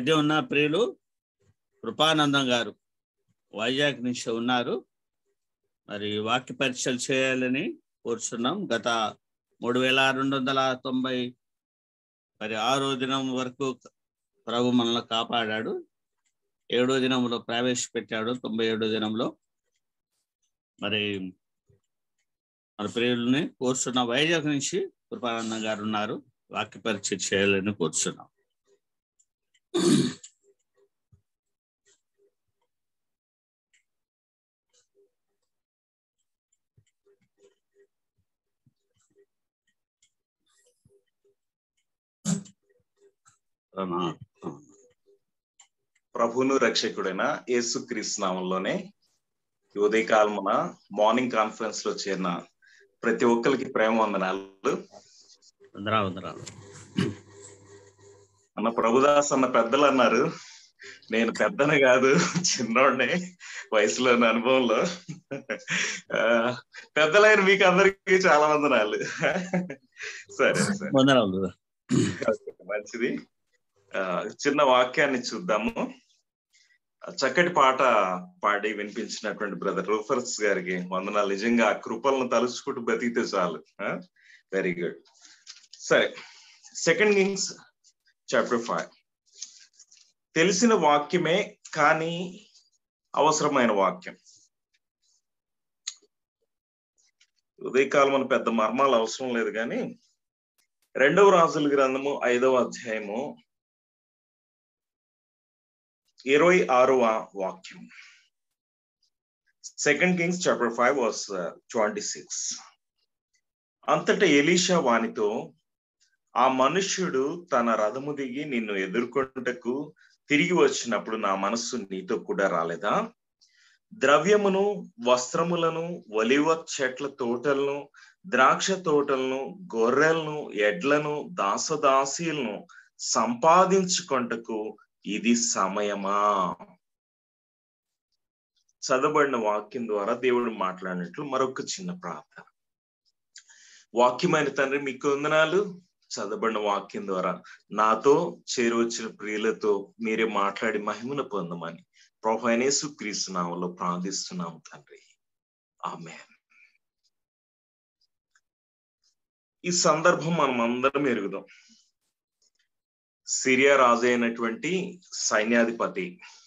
మధ్య ఉన్న ప్రియులు కృపానందం గారు వైజాగ్ నుంచి ఉన్నారు మరి వాక్య పరీక్షలు చేయాలని కోరుచున్నాం గత మూడు వేల రెండు వందల తొంభై మరి ఆరో దినం వరకు ప్రభు మనల్ని కాపాడాడు ఏడో దినంలో ప్రవేశపెట్టాడు తొంభై ఏడో దినంలో మరి మన ప్రియుల్ని కోరుచున్న వైజాగ్ నుంచి కృపానందం గారు ఉన్నారు వాక్య పరీక్ష చేయాలని కోరుచున్నాం ప్రభును రక్షకుడైన యేసు నామంలోనే ఈ ఉదయకాలమున మార్నింగ్ కాన్ఫరెన్స్ లో చేరిన ప్రతి ఒక్కరికి ప్రేమ వందనాలు వందరా వందరాలు అన్న ప్రభుదాస్ అన్న పెద్దలు అన్నారు నేను పెద్దనే కాదు చిన్నోడ్నే వయసులోని అనుభవంలో ఆ, పెద్దలైన మీకు అందరికీ చాలా వందనాలు సరే సరే వందరాలు మంచిది ఆ, చిన్న వాక్యాన్ని చూద్దాము ఆ, చక్కటి పాట పాడి వినిపించినటువంటి బ్రదర్ రూఫర్స్ గారికి వందనాలు నిజంగా ఆ కృపలను తలుచుకుంటూ బతికితే చాలు వెరీ గుడ్ సరే సెకండ్ కింగ్స్ చాప్టర్ ఫైవ్ తెలిసిన వాక్యమే కానీ అవసరమైన వాక్యం ఉదయకాలం మన పెద్ద మర్మాలు అవసరం లేదు కానీ రెండవ రాజుల గ్రంథము ఐదవ అధ్యాయము ఇరవై ఆరవ వాక్యం second Kings chapter five was twenty six అంతటా ఎలీషా వానితో ఆ మనుష్యుడు తన రథము దిగి నిన్ను ఎదుర్కొంటకు తిరిగి వచ్చినప్పుడు నా మనస్సు నీతో కూడా రాలేదా ద్రవ్యమును వస్త్రములను ఒలివ చెట్ల తోటలను ద్రాక్ష తోటలను గొర్రెలను ఎడ్లను దాసదాసీలను సంపాదించుకొంటకు ఇది సమయమా చదవబడిన వాక్యం ద్వారా దేవుడు మాట్లాడినట్లు మరొక చిన్న ప్రార్థన వాక్యమైన తండ్రి మీకు వందనాలు చదవబడిన వాక్యం ద్వారా నాతో చేరువచ్చిన ప్రియులతో మీరే మాట్లాడి మహిమను పొందమని ప్రభనేసు క్రీస్తునామలో ప్రార్థిస్తున్నాము తండ్రి ఆమె ఈ సందర్భం మనం అందరం ఎరుగుదాం సిరియా రాజు అయినటువంటి సైన్యాధిపతి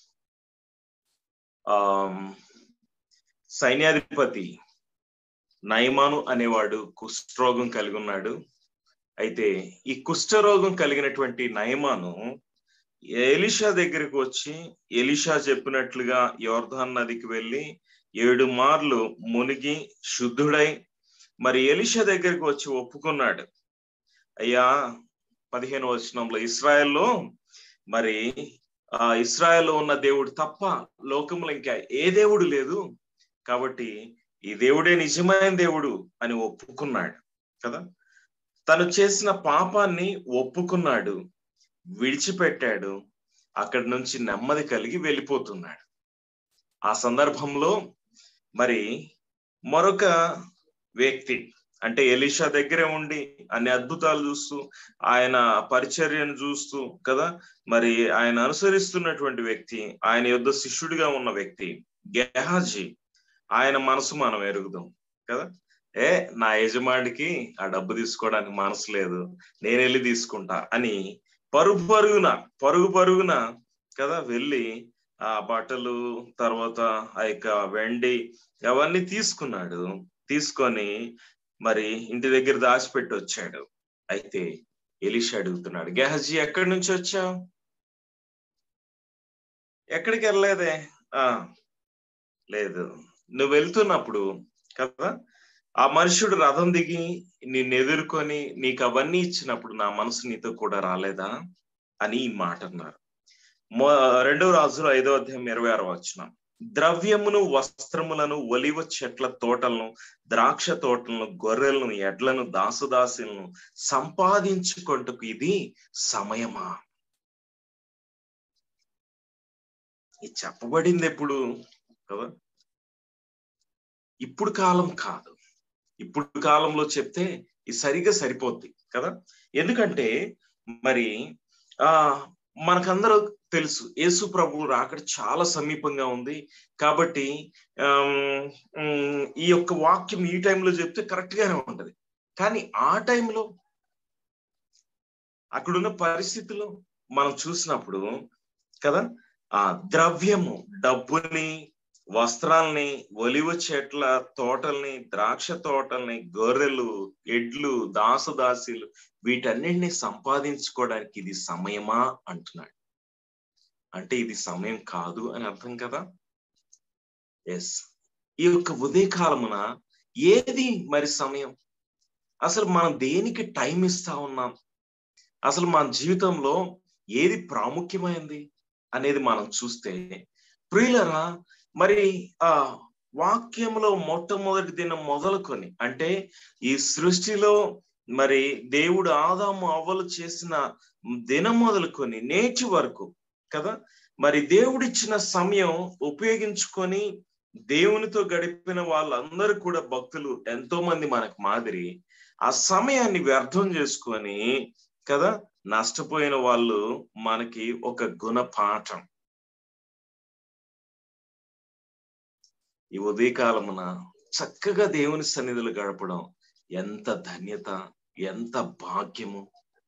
ఆ సైన్యాధిపతి నయమాను అనేవాడు కుష్ఠరోగం కలిగి ఉన్నాడు అయితే ఈ కుష్ఠరోగం కలిగినటువంటి నయమాను ఎలిషా దగ్గరికి వచ్చి ఎలిషా చెప్పినట్లుగా యోర్ధాన్ నదికి వెళ్ళి ఏడు మార్లు మునిగి శుద్ధుడై మరి ఎలిషా దగ్గరికి వచ్చి ఒప్పుకున్నాడు అయ్యా పదిహేను వచనంలో ఇస్రాయల్లో మరి ఆ ఇస్రాయల్లో ఉన్న దేవుడు తప్ప లోకంలో ఇంకా ఏ దేవుడు లేదు కాబట్టి ఈ దేవుడే నిజమైన దేవుడు అని ఒప్పుకున్నాడు కదా తను చేసిన పాపాన్ని ఒప్పుకున్నాడు విడిచిపెట్టాడు అక్కడి నుంచి నెమ్మది కలిగి వెళ్ళిపోతున్నాడు ఆ సందర్భంలో మరి మరొక వ్యక్తి అంటే ఎలిషా దగ్గరే ఉండి అన్ని అద్భుతాలు చూస్తూ ఆయన పరిచర్యను చూస్తూ కదా మరి ఆయన అనుసరిస్తున్నటువంటి వ్యక్తి ఆయన యుద్ధ శిష్యుడిగా ఉన్న వ్యక్తి గెహాజీ ఆయన మనసు మనం ఎరుగుదాం కదా ఏ నా యజమానికి ఆ డబ్బు తీసుకోవడానికి మనసు లేదు నేను వెళ్ళి తీసుకుంటా అని పరుగు పరుగున పరుగు పరుగున కదా వెళ్ళి ఆ బట్టలు తర్వాత ఆ యొక్క వెండి అవన్నీ తీసుకున్నాడు తీసుకొని మరి ఇంటి దగ్గర దాచిపెట్టి వచ్చాడు అయితే ఎలిషా అడుగుతున్నాడు గెహజీ ఎక్కడి నుంచి వచ్చావు ఎక్కడికి వెళ్ళలేదే ఆ లేదు నువ్వు వెళ్తున్నప్పుడు కదా ఆ మనుషుడు రథం దిగి నిన్ను ఎదుర్కొని నీకు అవన్నీ ఇచ్చినప్పుడు నా మనసు నీతో కూడా రాలేదా అని ఈ మాట అన్నారు రెండవ రాజులు ఐదో అధ్యాయం ఇరవై ఆరు వచ్చిన ద్రవ్యమును వస్త్రములను ఒలివ చెట్ల తోటలను ద్రాక్ష తోటలను గొర్రెలను ఎడ్లను దాసుదాసులను సంపాదించుకుంటకు ఇది సమయమా ఇది చెప్పబడింది ఎప్పుడు కదా ఇప్పుడు కాలం కాదు ఇప్పుడు కాలంలో చెప్తే ఇది సరిగా సరిపోద్ది కదా ఎందుకంటే మరి ఆ మనకందరూ తెలుసు యేసు ప్రభు రాకడ చాలా సమీపంగా ఉంది కాబట్టి ఈ యొక్క వాక్యం ఈ టైంలో చెప్తే కరెక్ట్ గానే ఉంటది కానీ ఆ టైంలో అక్కడున్న పరిస్థితుల్లో మనం చూసినప్పుడు కదా ఆ ద్రవ్యము డబ్బుని వస్త్రాల్ని ఒలివ చెట్ల తోటల్ని ద్రాక్ష తోటల్ని గొర్రెలు ఎడ్లు దాసుదాసీలు వీటన్నిటిని సంపాదించుకోవడానికి ఇది సమయమా అంటున్నాడు అంటే ఇది సమయం కాదు అని అర్థం కదా ఎస్ ఈ యొక్క ఉదయకాలమున ఏది మరి సమయం అసలు మనం దేనికి టైం ఇస్తా ఉన్నాం అసలు మన జీవితంలో ఏది ప్రాముఖ్యమైంది అనేది మనం చూస్తే ప్రియులరా మరి ఆ వాక్యంలో మొట్టమొదటి దినం మొదలుకొని అంటే ఈ సృష్టిలో మరి దేవుడు ఆదాము అవ్వలు చేసిన దినం మొదలుకొని నేటి వరకు కదా మరి దేవుడిచ్చిన సమయం ఉపయోగించుకొని దేవునితో గడిపిన వాళ్ళందరూ కూడా భక్తులు ఎంతో మంది మనకు మాదిరి ఆ సమయాన్ని వ్యర్థం చేసుకొని కదా నష్టపోయిన వాళ్ళు మనకి ఒక గుణపాఠం ఈ ఉదయకాలమున చక్కగా దేవుని సన్నిధులు గడపడం ఎంత ధన్యత ఎంత భాగ్యము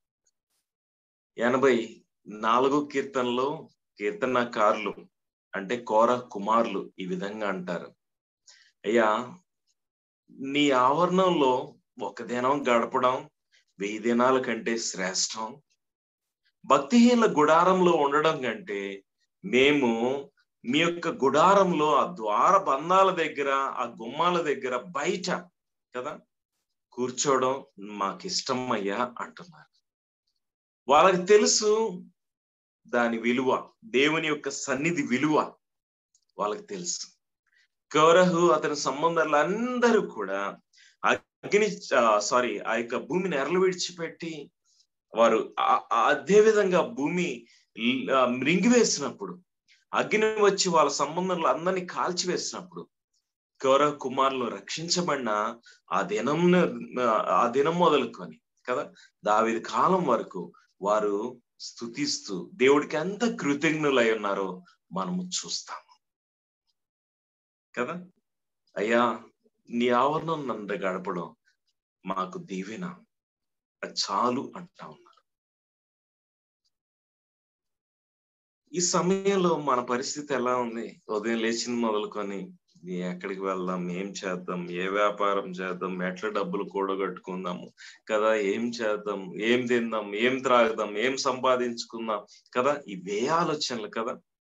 ఎనభై నాలుగో కీర్తనలో కీర్తనకారులు అంటే కోర కుమారులు ఈ విధంగా అంటారు అయ్యా నీ ఆవరణంలో ఒక దినం గడపడం వెయ్యి దినాల కంటే శ్రేష్టం భక్తిహీన గుడారంలో ఉండడం కంటే మేము మీ యొక్క గుడారంలో ఆ ద్వార బంధాల దగ్గర ఆ గుమ్మాల దగ్గర బయట కదా కూర్చోవడం మాకు ఇష్టం అయ్యా అంటున్నారు వాళ్ళకి తెలుసు దాని విలువ దేవుని యొక్క సన్నిధి విలువ వాళ్ళకి తెలుసు కౌరహు అతని సంబంధాలు అందరూ కూడా అగ్ని సారీ ఆ యొక్క భూమిని ఎరలు విడిచిపెట్టి వారు అదే విధంగా భూమి మృంగివేసినప్పుడు అగ్ని వచ్చి వాళ్ళ సంబంధంలో అందరినీ కాల్చివేసినప్పుడు కౌరవ కుమారులు రక్షించబడిన ఆ దినం ఆ దినం మొదలుకొని కదా దావిది కాలం వరకు వారు స్థుతిస్తూ దేవుడికి ఎంత కృతజ్ఞులై ఉన్నారో మనము చూస్తాము కదా అయ్యా నీ ఆవరణం నంద గడపడం మాకు దీవెన చాలు అంటా ఉన్నారు ఈ సమయంలో మన పరిస్థితి ఎలా ఉంది ఉదయం లేచింది మొదలుకొని ఎక్కడికి వెళ్దాం ఏం చేద్దాం ఏ వ్యాపారం చేద్దాం ఎట్లా డబ్బులు కూడగట్టుకుందాము కదా ఏం చేద్దాం ఏం తిందాం ఏం త్రాగుదాం ఏం సంపాదించుకుందాం కదా ఇవే ఆలోచనలు కదా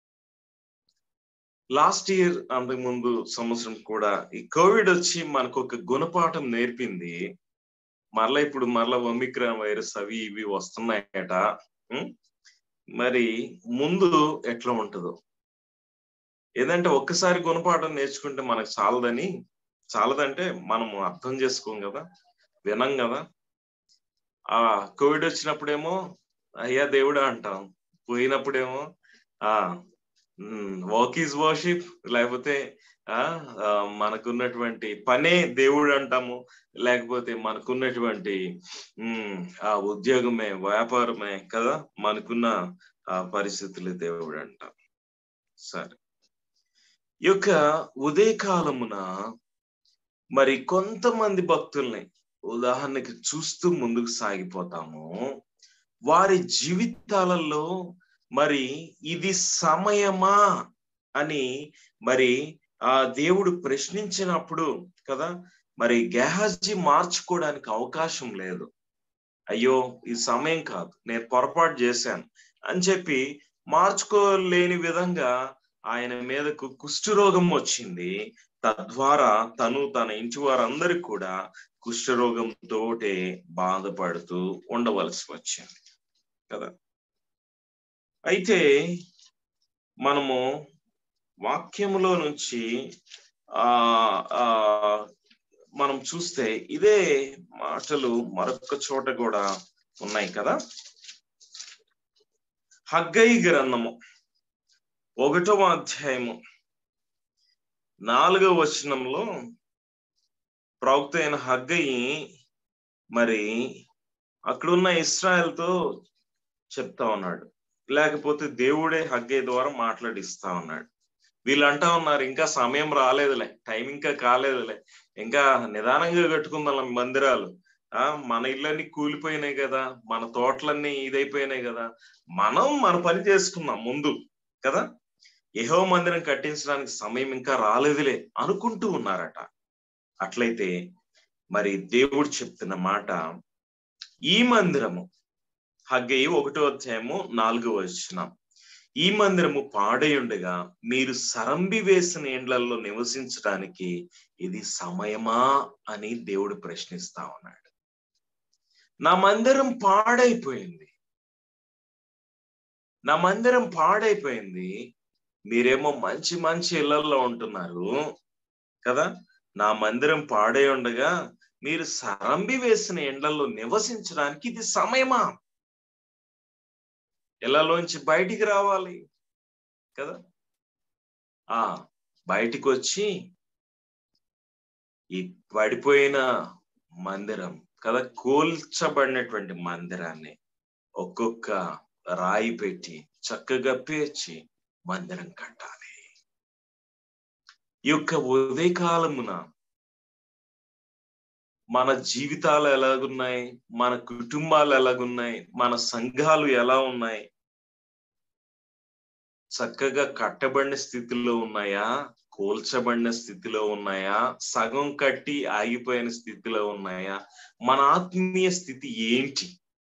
లాస్ట్ ఇయర్ అంతకు ముందు సంవత్సరం కూడా ఈ కోవిడ్ వచ్చి మనకు ఒక గుణపాఠం నేర్పింది మరలా ఇప్పుడు మరలా ఒమిక్రాన్ వైరస్ అవి ఇవి వస్తున్నాయట మరి ముందు ఎట్లా ఉంటుందో ఏదంటే ఒక్కసారి గుణపాఠం నేర్చుకుంటే మనకు చాలదని చాలదంటే మనం అర్థం చేసుకోం కదా వినం కదా ఆ కోవిడ్ వచ్చినప్పుడేమో అయ్యా దేవుడా అంటాం పోయినప్పుడేమో ఆ వర్క్ ఈజ్ వర్షిప్ లేకపోతే ఆ మనకున్నటువంటి పనే దేవుడు అంటాము లేకపోతే మనకున్నటువంటి ఆ ఉద్యోగమే వ్యాపారమే కదా మనకున్న ఆ పరిస్థితులు దేవుడు అంటాం సరే ఈ యొక్క ఉదయకాలమున మరి కొంతమంది భక్తుల్ని ఉదాహరణకి చూస్తూ ముందుకు సాగిపోతాము వారి జీవితాలలో మరి ఇది సమయమా అని మరి ఆ దేవుడు ప్రశ్నించినప్పుడు కదా మరి గెహాజీ మార్చుకోవడానికి అవకాశం లేదు అయ్యో ఈ సమయం కాదు నేను పొరపాటు చేశాను అని చెప్పి మార్చుకోలేని విధంగా ఆయన మీదకు కుష్ఠరోగం వచ్చింది తద్వారా తను తన ఇంటి వారందరికి కూడా కుష్ఠరోగంతోటే బాధపడుతూ ఉండవలసి వచ్చింది కదా అయితే మనము వాక్యములో నుంచి ఆ ఆ మనం చూస్తే ఇదే మాటలు మరొక చోట కూడా ఉన్నాయి కదా హగ్గై గ్రంథము ఒకటవ అధ్యాయము నాలుగవ వచనంలో ప్రవక్త అయిన హగ్గయి మరి అక్కడున్న ఇస్రాయల్తో చెప్తా ఉన్నాడు లేకపోతే దేవుడే హగ్గే ద్వారా మాట్లాడిస్తా ఉన్నాడు వీళ్ళు అంటా ఉన్నారు ఇంకా సమయం రాలేదులే టైం ఇంకా కాలేదులే ఇంకా నిదానంగా కట్టుకుందాం మందిరాలు ఆ మన ఇళ్ళన్నీ కూలిపోయినాయి కదా మన తోటలన్నీ ఇదైపోయినాయి కదా మనం మన పని చేసుకున్నాం ముందు కదా యహో మందిరం కట్టించడానికి సమయం ఇంకా రాలేదులే అనుకుంటూ ఉన్నారట అట్లయితే మరి దేవుడు చెప్తున్న మాట ఈ మందిరము హగ్గయి ఒకటో అధ్యాయము నాలుగో వచ్చిన ఈ మందిరము పాడై ఉండగా మీరు సరంబి వేసిన ఎండ్లలో నివసించడానికి ఇది సమయమా అని దేవుడు ప్రశ్నిస్తా ఉన్నాడు నా మందిరం పాడైపోయింది నా మందిరం పాడైపోయింది మీరేమో మంచి మంచి ఇళ్లలో ఉంటున్నారు కదా నా మందిరం పాడై ఉండగా మీరు సరంబి వేసిన ఎండల్లో నివసించడానికి ఇది సమయమా ఇళ్లలోంచి బయటికి రావాలి కదా ఆ బయటికి వచ్చి ఈ పడిపోయిన మందిరం కదా కూల్చబడినటువంటి మందిరాన్ని ఒక్కొక్క రాయి పెట్టి చక్కగా పేర్చి మందిరం కట్టాలి ఈ యొక్క ఉదయకాలమున మన జీవితాలు ఎలాగున్నాయి మన కుటుంబాలు ఎలాగున్నాయి మన సంఘాలు ఎలా ఉన్నాయి చక్కగా కట్టబడిన స్థితిలో ఉన్నాయా కూల్చబడిన స్థితిలో ఉన్నాయా సగం కట్టి ఆగిపోయిన స్థితిలో ఉన్నాయా మన ఆత్మీయ స్థితి ఏంటి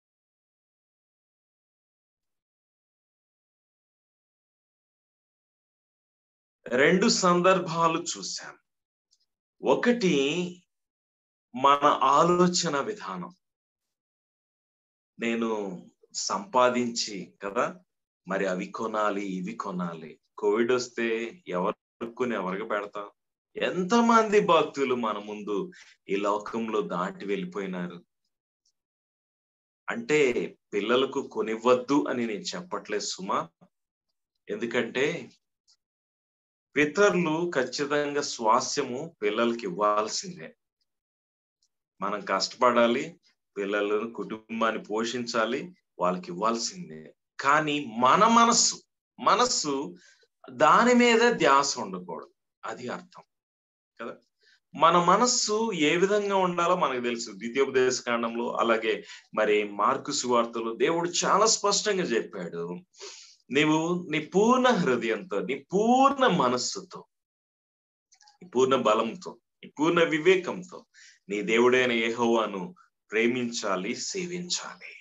రెండు సందర్భాలు చూశాం ఒకటి మన ఆలోచన విధానం నేను సంపాదించి కదా మరి అవి కొనాలి ఇవి కొనాలి కోవిడ్ వస్తే ఎవరు కొని ఎవరికి పెడతాం ఎంతమంది భక్తులు మన ముందు ఈ లోకంలో దాటి వెళ్ళిపోయినారు అంటే పిల్లలకు కొనివ్వద్దు అని నేను చెప్పట్లేదు సుమా ఎందుకంటే పితరులు ఖచ్చితంగా స్వాస్యము పిల్లలకి ఇవ్వాల్సిందే మనం కష్టపడాలి పిల్లలను కుటుంబాన్ని పోషించాలి వాళ్ళకి ఇవ్వాల్సిందే కానీ మన మనస్సు మనస్సు దాని మీద ధ్యాస ఉండకూడదు అది అర్థం కదా మన మనస్సు ఏ విధంగా ఉండాలో మనకు తెలుసు ద్వితీయోపదేశ కాండంలో అలాగే మరి మార్కు సువార్తలు దేవుడు చాలా స్పష్టంగా చెప్పాడు నీవు నీ పూర్ణ హృదయంతో నీ పూర్ణ మనస్సుతో నీ పూర్ణ బలంతో నీ పూర్ణ వివేకంతో నీ దేవుడైన యెహోవాను ప్రేమించాలి సేవించాలి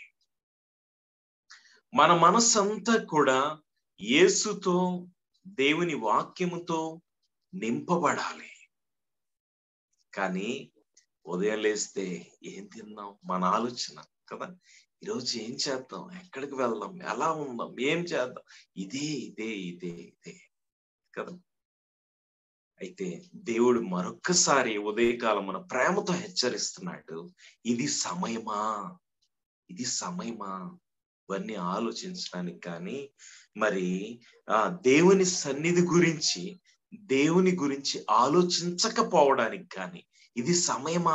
మన మనస్సంతా కూడా యేసుతో దేవుని వాక్యముతో నింపబడాలి కానీ ఉదయం లేస్తే ఏం తిన్నాం మన ఆలోచన కదా ఈరోజు ఏం చేద్దాం ఎక్కడికి వెళ్దాం ఎలా ఉందాం ఏం చేద్దాం ఇదే ఇదే ఇదే ఇదే కదా అయితే దేవుడు మరొక్కసారి ఉదయకాలం మన ప్రేమతో హెచ్చరిస్తున్నాడు ఇది సమయమా ఇది సమయమా ఇవన్నీ ఆలోచించడానికి కానీ మరి ఆ దేవుని సన్నిధి గురించి దేవుని గురించి ఆలోచించకపోవడానికి కానీ ఇది సమయమా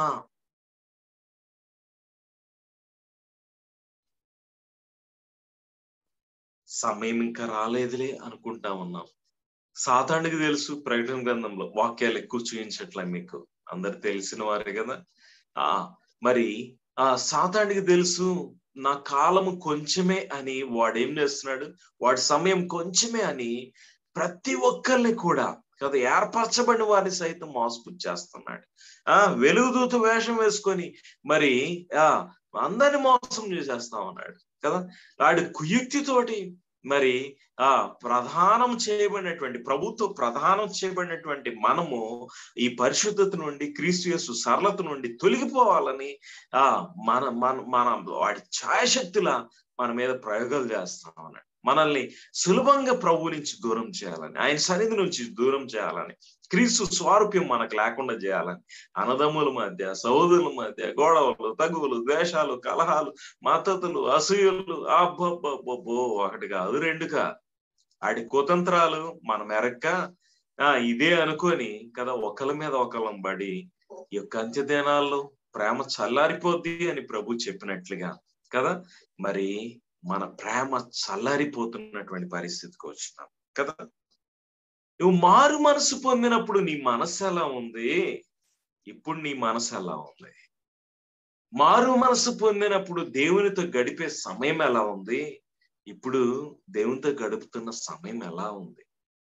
సమయం ఇంకా రాలేదులే అనుకుంటా ఉన్నాం సాతానుడికి తెలుసు ప్రకటన గ్రంథంలో వాక్యాలు ఎక్కువ చూపించట్లే మీకు అందరు తెలిసిన వారే కదా ఆ మరి ఆ సాతానుడికి తెలుసు నా కాలము కొంచెమే అని వాడు ఏం చేస్తున్నాడు వాడి సమయం కొంచెమే అని ప్రతి ఒక్కరిని కూడా కదా ఏర్పరచబడిన వారిని సైతం మోసపుచ్చేస్తున్నాడు ఆ వెలుగుదూత వేషం వేసుకొని మరి ఆ అందరిని మోసం చేసేస్తా ఉన్నాడు కదా వాడి కుయుక్తితోటి మరి ఆ ప్రధానం చేయబడినటువంటి ప్రభుత్వ ప్రధానం చేయబడినటువంటి మనము ఈ పరిశుద్ధత నుండి క్రీస్తు యేసు సరళత నుండి తొలగిపోవాలని ఆ మన మన మన వాడి ఛాయశక్తుల మన మీద ప్రయోగాలు చేస్తా ఉన్నాడు మనల్ని సులభంగా ప్రభు నుంచి దూరం చేయాలని ఆయన సన్నిధి నుంచి దూరం చేయాలని క్రీస్తు స్వారూప్యం మనకు లేకుండా చేయాలని అన్నదమ్ముల మధ్య సహోదరుల మధ్య గొడవలు తగువులు ద్వేషాలు కలహాలు మద్దతులు అసూయలు అబ్బబ్బబ్బో ఒకటి కాదు రెండు కాదు ఆడి కుతంత్రాలు మనం ఎరక్క ఆ ఇదే అనుకొని కదా ఒకరి మీద ఒకళ్ళం పడి ఈ యొక్క అంత్యదినాల్లో ప్రేమ చల్లారిపోద్ది అని ప్రభు చెప్పినట్లుగా కదా మరి మన ప్రేమ చల్లారిపోతున్నటువంటి పరిస్థితికి వచ్చినాం కదా నువ్వు మారు మనసు పొందినప్పుడు నీ మనసు ఎలా ఉంది ఇప్పుడు నీ మనసు ఎలా ఉంది మారు మనసు పొందినప్పుడు దేవునితో గడిపే సమయం ఎలా ఉంది ఇప్పుడు దేవునితో గడుపుతున్న సమయం ఎలా ఉంది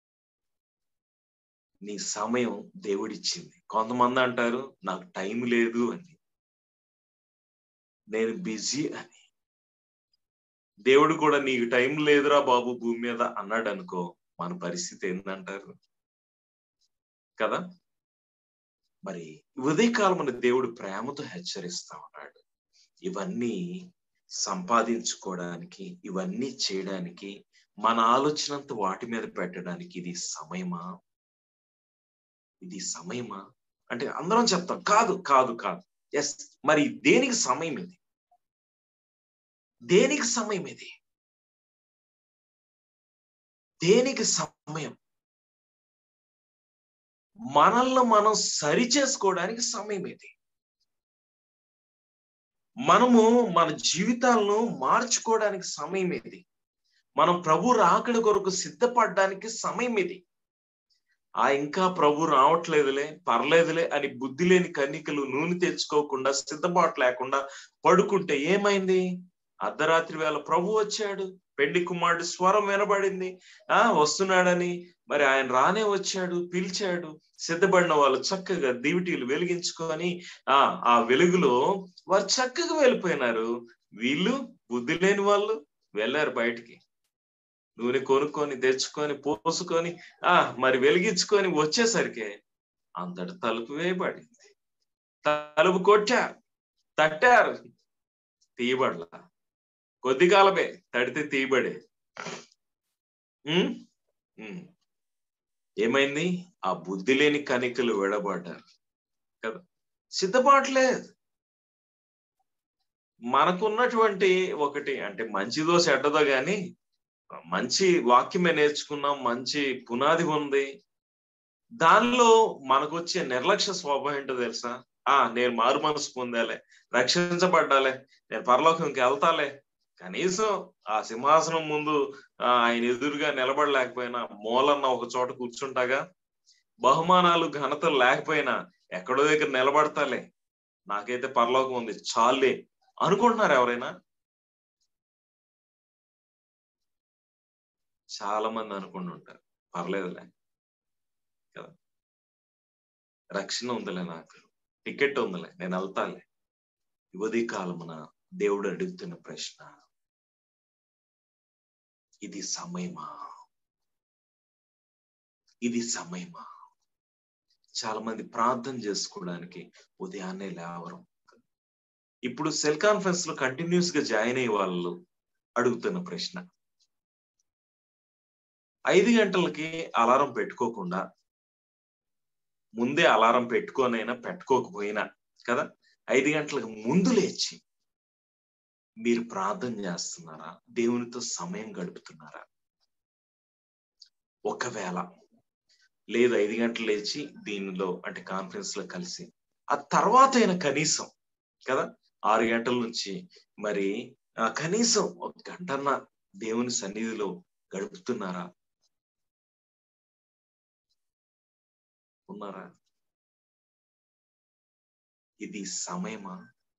నీ సమయం దేవుడిచ్చింది కొంతమంది అంటారు నాకు టైం లేదు అని నేను బిజీ అని దేవుడు కూడా నీకు టైం లేదురా బాబు భూమి మీద అన్నాడు అనుకో మన పరిస్థితి ఏందంటారు కదా మరి ఉదయకాలం దేవుడు ప్రేమతో హెచ్చరిస్తా ఉన్నాడు ఇవన్నీ సంపాదించుకోవడానికి ఇవన్నీ చేయడానికి మన ఆలోచనంత వాటి మీద పెట్టడానికి ఇది సమయమా ఇది సమయమా అంటే అందరం చెప్తాం కాదు కాదు కాదు ఎస్ మరి దేనికి సమయం ఇది దేనికి సమయం ఇది దేనికి సమయం మనల్ని మనం సరి చేసుకోవడానికి సమయం ఇది మనము మన జీవితాలను మార్చుకోవడానికి సమయం ఇది మనం ప్రభు రాకడ కొరకు సిద్ధపడడానికి సమయం ఇది ఆ ఇంకా ప్రభు రావట్లేదులే పర్లేదులే అని బుద్ధి లేని కన్నికలు నూనె తెచ్చుకోకుండా సిద్ధపాటు లేకుండా పడుకుంటే ఏమైంది అర్ధరాత్రి వేళ ప్రభు వచ్చాడు పెళ్లి కుమారుడు స్వరం వినబడింది ఆ వస్తున్నాడని మరి ఆయన రానే వచ్చాడు పిలిచాడు సిద్ధపడిన వాళ్ళు చక్కగా దివిటీలు వెలిగించుకొని ఆ ఆ వెలుగులో వారు చక్కగా వెళ్ళిపోయినారు వీళ్ళు బుద్ధి లేని వాళ్ళు వెళ్ళారు బయటికి నూనె కొనుక్కొని తెచ్చుకొని పోసుకొని ఆ మరి వెలిగించుకొని వచ్చేసరికి అంతటి తలుపు వేయబడింది తలుపు కొట్టారు తట్టారు తీయబడలా కొద్ది కాలమే తడితే తీయబడే ఏమైంది ఆ బుద్ధి లేని కణికలు విడబడ్డారు కదా సిద్ధపాట్లేదు మనకున్నటువంటి ఒకటి అంటే మంచిదో చెడ్డదో గాని మంచి వాక్యమే నేర్చుకున్నాం మంచి పునాది ఉంది దానిలో మనకు వచ్చే నిర్లక్ష్య స్వభావం ఏంటో తెలుసా ఆ నేను మారు మనసు పొందాలే రక్షించబడ్డాలే నేను పరలోకంకి వెళ్తాలే కనీసం ఆ సింహాసనం ముందు ఆయన ఎదురుగా నిలబడలేకపోయినా మూలన్న ఒక చోట కూర్చుంటాగా బహుమానాలు ఘనతలు లేకపోయినా ఎక్కడో దగ్గర నిలబడతాలే నాకైతే పరలోకం ఉంది చాలే అనుకుంటున్నారు ఎవరైనా చాలా మంది అనుకుంటుంటారు పర్లేదులే కదా రక్షణ ఉందిలే నాకు టికెట్ ఉందిలే నేను వెళ్తాలే యువతి కాలమున దేవుడు అడుగుతున్న ప్రశ్న ఇది సమయమా ఇది సమయమా చాలా మంది ప్రార్థన చేసుకోవడానికి ఉదయాన్నే లేవరం ఇప్పుడు సెల్ కాన్ఫరెన్స్ లో కంటిన్యూస్ గా జాయిన్ అయ్యే వాళ్ళు అడుగుతున్న ప్రశ్న ఐదు గంటలకి అలారం పెట్టుకోకుండా ముందే అలారం పెట్టుకోనైనా పెట్టుకోకపోయినా కదా ఐదు గంటలకు ముందు లేచి మీరు ప్రార్థన చేస్తున్నారా దేవునితో సమయం గడుపుతున్నారా ఒకవేళ లేదు ఐదు గంటలు లేచి దీనిలో అంటే కాన్ఫరెన్స్ లో కలిసి ఆ తర్వాత అయినా కనీసం కదా ఆరు గంటల నుంచి మరి కనీసం ఒక గంటన్న దేవుని సన్నిధిలో గడుపుతున్నారా ఉన్నారా ఇది సమయమా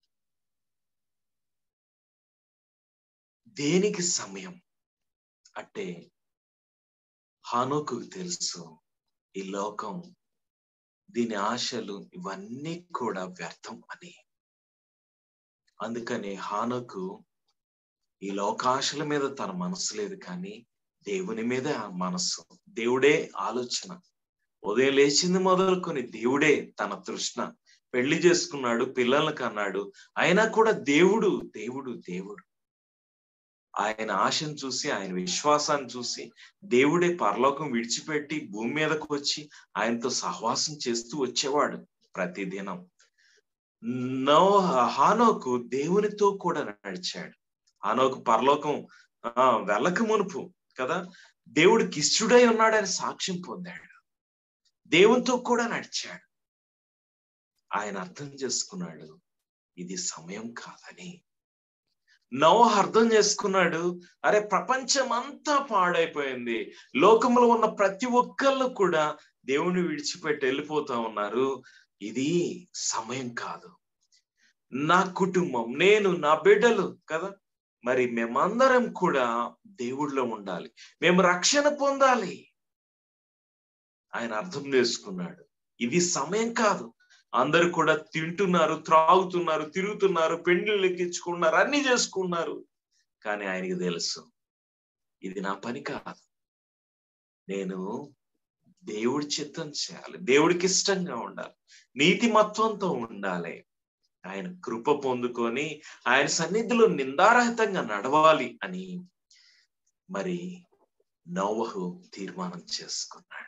దేనికి సమయం అంటే హానోకు తెలుసు ఈ లోకం దీని ఆశలు ఇవన్నీ కూడా వ్యర్థం అని అందుకని హానోకు ఈ లోకాశల మీద తన మనసు లేదు కానీ దేవుని మీద మనస్సు దేవుడే ఆలోచన ఉదయం లేచింది మొదలుకొని దేవుడే తన తృష్ణ పెళ్లి చేసుకున్నాడు పిల్లలకు అన్నాడు అయినా కూడా దేవుడు దేవుడు దేవుడు ఆయన ఆశను చూసి ఆయన విశ్వాసాన్ని చూసి దేవుడే పరలోకం విడిచిపెట్టి భూమి మీదకు వచ్చి ఆయనతో సహవాసం చేస్తూ వచ్చేవాడు ప్రతిదినం నో హానోకు దేవునితో కూడా నడిచాడు హానోకు పరలోకం ఆ వెళ్ళక మునుపు కదా దేవుడికి ఇష్టడై ఉన్నాడని సాక్ష్యం పొందాడు దేవునితో కూడా నడిచాడు ఆయన అర్థం చేసుకున్నాడు ఇది సమయం కాదని నవ అర్థం చేసుకున్నాడు అరే ప్రపంచం అంతా పాడైపోయింది లోకంలో ఉన్న ప్రతి ఒక్కళ్ళు కూడా దేవుని విడిచిపెట్టి వెళ్ళిపోతా ఉన్నారు ఇది సమయం కాదు నా కుటుంబం నేను నా బిడ్డలు కదా మరి మేమందరం కూడా దేవుడిలో ఉండాలి మేము రక్షణ పొందాలి ఆయన అర్థం చేసుకున్నాడు ఇది సమయం కాదు అందరు కూడా తింటున్నారు త్రాగుతున్నారు తిరుగుతున్నారు పెండ్లు ఎక్కించుకున్నారు అన్ని చేసుకున్నారు కానీ ఆయనకి తెలుసు ఇది నా పని కాదు నేను దేవుడి చిత్తం చేయాలి దేవుడికి ఇష్టంగా ఉండాలి నీతిమత్వంతో ఉండాలి ఆయన కృప పొందుకొని ఆయన సన్నిధిలో నిందారహితంగా నడవాలి అని మరి నోవహు తీర్మానం చేసుకున్నాడు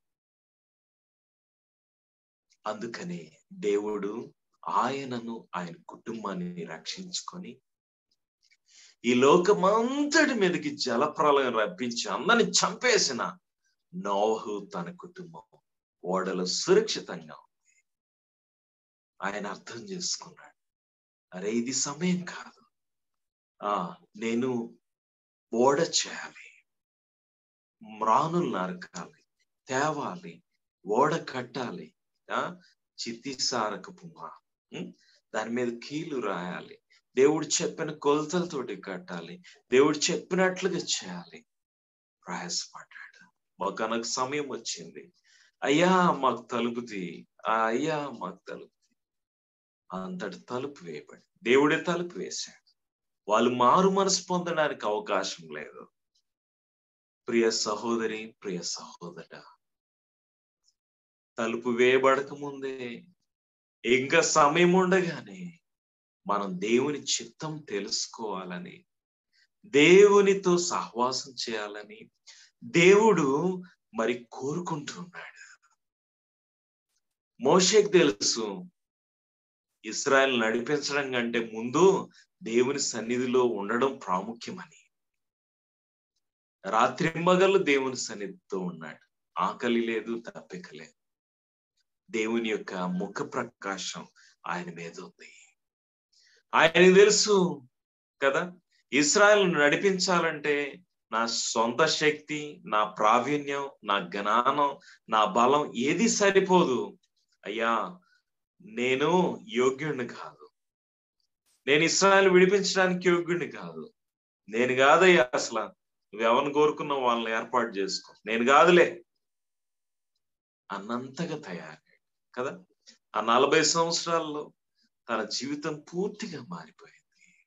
అందుకని దేవుడు ఆయనను ఆయన కుటుంబాన్ని రక్షించుకొని ఈ లోకమంతటి మీదకి జలప్రలయం రప్పించి అందరిని చంపేసిన నోహు తన కుటుంబం ఓడలో సురక్షితంగా ఉంది ఆయన అర్థం చేసుకున్నాడు అరే ఇది సమయం కాదు ఆ నేను ఓడ చేయాలి మ్రానులు నరకాలి తేవాలి ఓడ కట్టాలి ఆ చిత్తిసారక పుమ్మ దాని మీద కీలు రాయాలి దేవుడు చెప్పిన కొలతలతోటి కట్టాలి దేవుడు చెప్పినట్లుగా చేయాలి ప్రయాసపడ్డాడు ఒకనొక సమయం వచ్చింది అయ్యా మాకు తలుపుది ఆ అయ్యా మాకు తలుపు అంతటి తలుపు వేయబడి దేవుడే తలుపు వేశాడు వాళ్ళు మారు మనసు పొందడానికి అవకాశం లేదు ప్రియ సహోదరి ప్రియ సహోదర తలుపు వేయబడక ముందే ఇంకా సమయం ఉండగానే మనం దేవుని చిత్తం తెలుసుకోవాలని దేవునితో సహవాసం చేయాలని దేవుడు మరి కోరుకుంటున్నాడు మోషేకి తెలుసు ఇస్రాయల్ నడిపించడం కంటే ముందు దేవుని సన్నిధిలో ఉండడం ప్రాముఖ్యమని రాత్రింబగలు దేవుని సన్నిధితో ఉన్నాడు ఆకలి లేదు తప్పిక లేదు దేవుని యొక్క ముఖ ప్రకాశం ఆయన మీద ఉంది ఆయనకు తెలుసు కదా ఇస్రాయల్ నడిపించాలంటే నా సొంత శక్తి నా ప్రావీణ్యం నా జ్ఞానం నా బలం ఏది సరిపోదు అయ్యా నేను యోగ్యుడిని కాదు నేను ఇస్రాయల్ విడిపించడానికి యోగ్యుడిని కాదు నేను కాదయ్యా అసలు నువ్వెవరిని కోరుకున్నావు వాళ్ళని ఏర్పాటు చేసుకో నేను కాదులే అన్నంతగా తయారయ్యాడు కదా ఆ నలభై సంవత్సరాల్లో తన జీవితం పూర్తిగా మారిపోయింది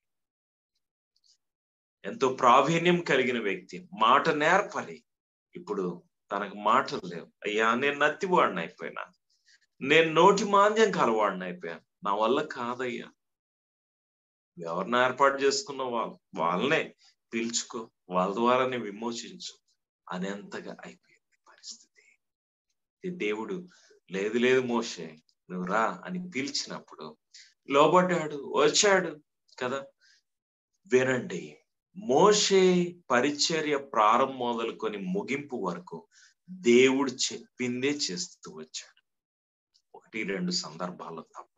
ఎంతో ప్రావీణ్యం కలిగిన వ్యక్తి మాట నేర్పలి ఇప్పుడు తనకు మాటలు లేవు అయ్యా నేను నత్తివాడిని అయిపోయినా నేను నోటి మాంద్యం కలవాడిని అయిపోయాను నా వల్ల కాదయ్యా ఎవరిని ఏర్పాటు చేసుకున్న వాళ్ళు వాళ్ళనే పిలుచుకో వాళ్ళ ద్వారానే విమోచించు అనేంతగా అయిపోయింది పరిస్థితి దేవుడు లేదు లేదు మోసే నువ్వు రా అని పిలిచినప్పుడు లోబడ్డాడు వచ్చాడు కదా వినండి మోషే పరిచర్య ప్రారంభం మొదలుకొని ముగింపు వరకు దేవుడు చెప్పిందే చేస్తూ వచ్చాడు ఒకటి రెండు సందర్భాల్లో తప్ప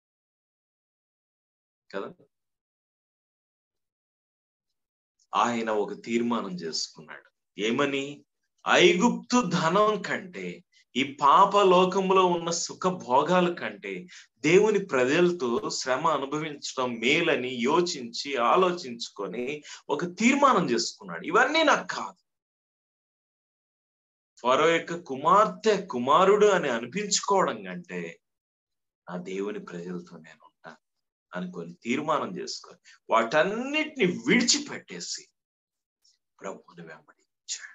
కదా ఆయన ఒక తీర్మానం చేసుకున్నాడు ఏమని ఐగుప్తు ధనం కంటే ఈ పాప లోకంలో ఉన్న సుఖ భోగాల కంటే దేవుని ప్రజలతో శ్రమ అనుభవించడం మేలని యోచించి ఆలోచించుకొని ఒక తీర్మానం చేసుకున్నాడు ఇవన్నీ నాకు కాదు ఫరో యొక్క కుమార్తె కుమారుడు అని అనిపించుకోవడం కంటే నా దేవుని ప్రజలతో నేను ఉంటాను అనుకొని తీర్మానం చేసుకొని వాటన్నిటిని విడిచిపెట్టేసి ప్రభుని వెంబడించాడు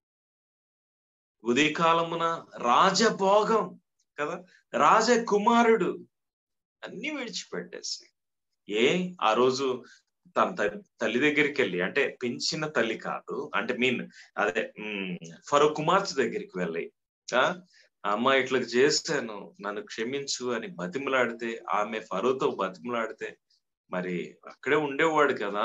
ఉదయకాలమున రాజభోగం కదా రాజకుమారుడు అన్ని విడిచిపెట్టేసి ఏ ఆ రోజు తన తల్లి దగ్గరికి వెళ్ళి అంటే పెంచిన తల్లి కాదు అంటే మీన్ అదే ఫరో కుమార్తె దగ్గరికి వెళ్ళి ఆ అమ్మ ఇట్లా చేశాను నన్ను క్షమించు అని బతిమలాడితే ఆమె ఫరోతో బతిమలాడితే మరి అక్కడే ఉండేవాడు కదా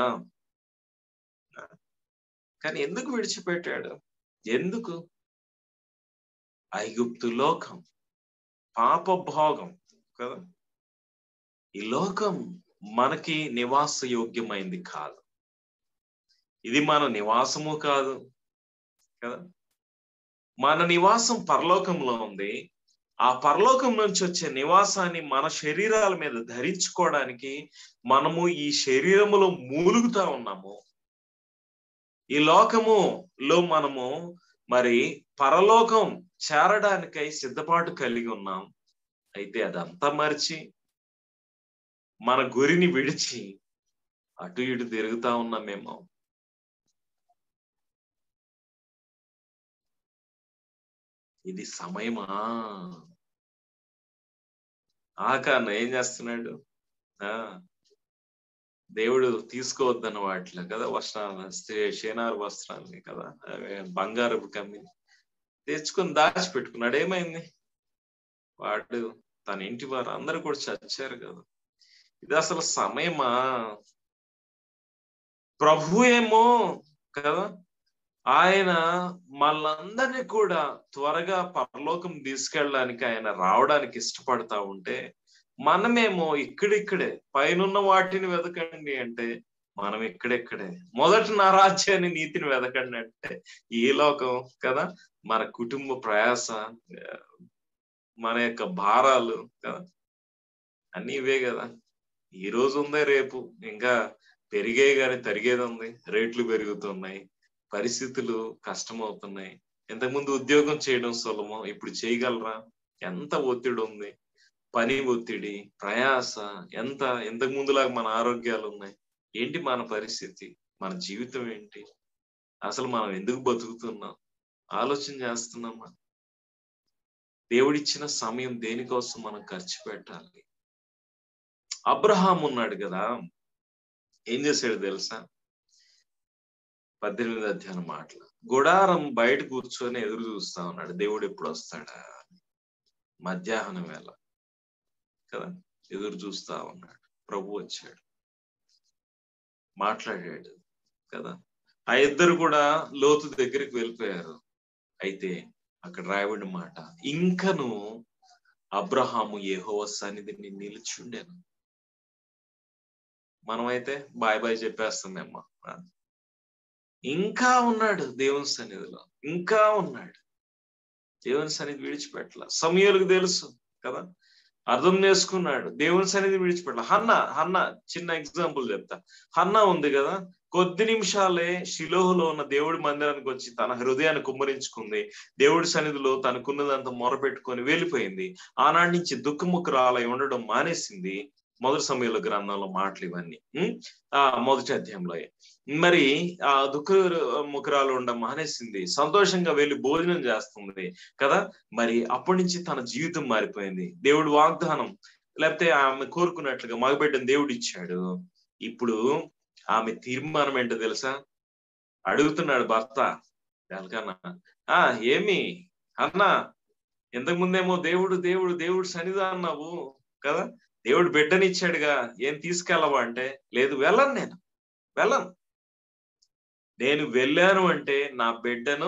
కానీ ఎందుకు విడిచిపెట్టాడు ఎందుకు ఐగుప్తు లోకం పాప భోగం కదా ఈ లోకం మనకి నివాస యోగ్యమైంది కాదు ఇది మన నివాసము కాదు కదా మన నివాసం పరలోకంలో ఉంది ఆ పరలోకం నుంచి వచ్చే నివాసాన్ని మన శరీరాల మీద ధరించుకోవడానికి మనము ఈ శరీరములో మూలుగుతా ఉన్నాము ఈ లోకములో మనము మరి పరలోకం చేరడానికై సిద్ధపాటు కలిగి ఉన్నాం అయితే అదంతా మరిచి మన గురిని విడిచి అటు ఇటు తిరుగుతా ఉన్నామేమో ఇది సమయమా ఆకాన్న ఏం చేస్తున్నాడు ఆ దేవుడు తీసుకోవద్దన్న వాటిలో కదా వస్త్రాలను షేనారు వస్త్రాలని కదా బంగారపు కమ్మిని తెచ్చుకొని దాచిపెట్టుకున్నాడు ఏమైంది వాడు తన ఇంటి వారు అందరు కూడా చచ్చారు కదా ఇది అసలు సమయమా ప్రభు ఏమో కదా ఆయన మళ్ళందరినీ కూడా త్వరగా పరలోకం తీసుకెళ్ళడానికి ఆయన రావడానికి ఇష్టపడతా ఉంటే మనమేమో ఇక్కడిక్కడే పైనున్న వాటిని వెతకండి అంటే మనం ఇక్కడెక్కడే మొదటి నా రాజ్యాన్ని నీతిని వెతకండి అంటే ఈ లోకం కదా మన కుటుంబ ప్రయాస మన యొక్క భారాలు కదా అన్ని ఇవే కదా ఈ రోజు ఉందే రేపు ఇంకా పెరిగే గాని తరిగేది ఉంది రేట్లు పెరుగుతున్నాయి పరిస్థితులు కష్టమవుతున్నాయి ఇంతకుముందు ఉద్యోగం చేయడం సులభం ఇప్పుడు చేయగలరా ఎంత ఒత్తిడి ఉంది పని ఒత్తిడి ప్రయాస ఎంత ఇంతకు ముందులాగా మన ఆరోగ్యాలు ఉన్నాయి ఏంటి మన పరిస్థితి మన జీవితం ఏంటి అసలు మనం ఎందుకు బతుకుతున్నాం ఆలోచన చేస్తున్నామా దేవుడిచ్చిన సమయం దేనికోసం మనం ఖర్చు పెట్టాలి అబ్రహాం ఉన్నాడు కదా ఏం చేశాడు తెలుసా పద్దెనిమిది అధ్యాయం మాటలు గుడారం బయట కూర్చొని ఎదురు చూస్తా ఉన్నాడు దేవుడు ఎప్పుడు వస్తాడా మధ్యాహ్నం వేళ కదా ఎదురు చూస్తా ఉన్నాడు ప్రభు వచ్చాడు మాట్లాడాడు కదా ఆ ఇద్దరు కూడా లోతు దగ్గరికి వెళ్ళిపోయారు అయితే అక్కడ రాయబడిన మాట ఇంకను అబ్రహాము ఏహోవ సన్నిధిని నిలిచుండాను మనమైతే బాయ్ బాయ్ చెప్పేస్తామేమ్మా ఇంకా ఉన్నాడు దేవుని సన్నిధిలో ఇంకా ఉన్నాడు దేవుని సన్నిధి విడిచిపెట్టల సమయాలకు తెలుసు కదా అర్థం చేసుకున్నాడు దేవుని సన్నిధి విడిచిపెట్టాల హన్న హన్న చిన్న ఎగ్జాంపుల్ చెప్తా హన్న ఉంది కదా కొద్ది నిమిషాలే శిలోహలో ఉన్న దేవుడి మందిరానికి వచ్చి తన హృదయాన్ని కుమ్మరించుకుంది దేవుడి సన్నిధిలో తనకున్నదంతా మొరపెట్టుకొని వెళ్ళిపోయింది ఆనాటి నుంచి దుఃఖముఖరాలై ఉండడం మానేసింది మొదటి సమయంలో గ్రంథంలో మాటలు ఇవన్నీ ఆ మొదటి అధ్యాయంలో మరి ఆ దుఃఖ ముఖరాలు ఉండడం మానేసింది సంతోషంగా వెళ్ళి భోజనం చేస్తుంది కదా మరి అప్పటి నుంచి తన జీవితం మారిపోయింది దేవుడు వాగ్దానం లేకపోతే ఆమె కోరుకున్నట్లుగా మగబిడ్డను దేవుడు ఇచ్చాడు ఇప్పుడు ఆమె తీర్మానం ఏంటో తెలుసా అడుగుతున్నాడు భర్త ఎలకన్నా ఆ ఏమి అన్నా ఇంతకు ముందేమో దేవుడు దేవుడు దేవుడు సన్నిధి అన్నావు కదా దేవుడు బిడ్డనిచ్చాడుగా ఏం తీసుకెళ్ళవా అంటే లేదు వెళ్ళను నేను వెళ్ళను నేను వెళ్ళాను అంటే నా బిడ్డను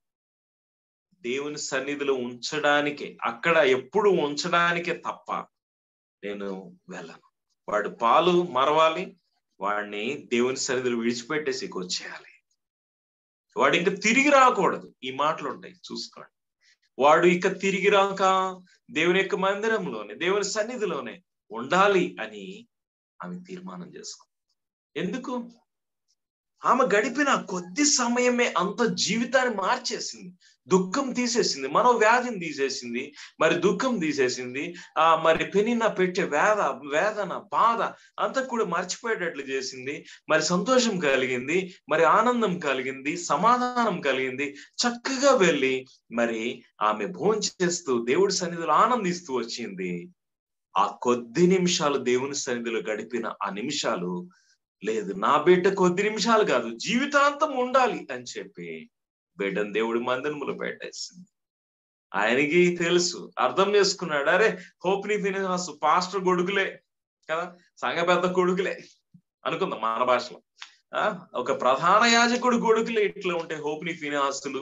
దేవుని సన్నిధిలో ఉంచడానికే అక్కడ ఎప్పుడు ఉంచడానికే తప్ప నేను వెళ్ళను వాడు పాలు మరవాలి వాడిని దేవుని సన్నిధిలో విడిచిపెట్టేసి వచ్చేయాలి వాడు ఇంకా తిరిగి రాకూడదు ఈ మాటలు ఉంటాయి చూసుకోండి వాడు ఇక తిరిగి రాక దేవుని యొక్క మందిరంలోనే దేవుని సన్నిధిలోనే ఉండాలి అని ఆమె తీర్మానం చేసుకుంది ఎందుకు ఆమె గడిపిన కొద్ది సమయమే అంత జీవితాన్ని మార్చేసింది దుఃఖం తీసేసింది మనో వ్యాధిని తీసేసింది మరి దుఃఖం తీసేసింది ఆ మరి పెనిన పెట్టే వేద వేదన బాధ అంతా కూడా మర్చిపోయేటట్లు చేసింది మరి సంతోషం కలిగింది మరి ఆనందం కలిగింది సమాధానం కలిగింది చక్కగా వెళ్ళి మరి ఆమె భోజనం చేస్తూ దేవుడి సన్నిధిలో ఆనందిస్తూ వచ్చింది ఆ కొద్ది నిమిషాలు దేవుని సన్నిధిలో గడిపిన ఆ నిమిషాలు లేదు నా బిడ్డ కొద్ది నిమిషాలు కాదు జీవితాంతం ఉండాలి అని చెప్పి బిడ్డను దేవుడి మందిరములో పెట్టేసింది ఆయనకి తెలుసు అర్థం చేసుకున్నాడు అరే హోప్ని ఫినిహాస్ పాస్టర్ కొడుకులే కదా సంఘ పెద్ద కొడుకులే అనుకుందాం మన భాషలో ఆ ఒక ప్రధాన యాజకుడు కొడుకులే ఇట్లా ఉంటే హోప్ని ఫినిహాసులు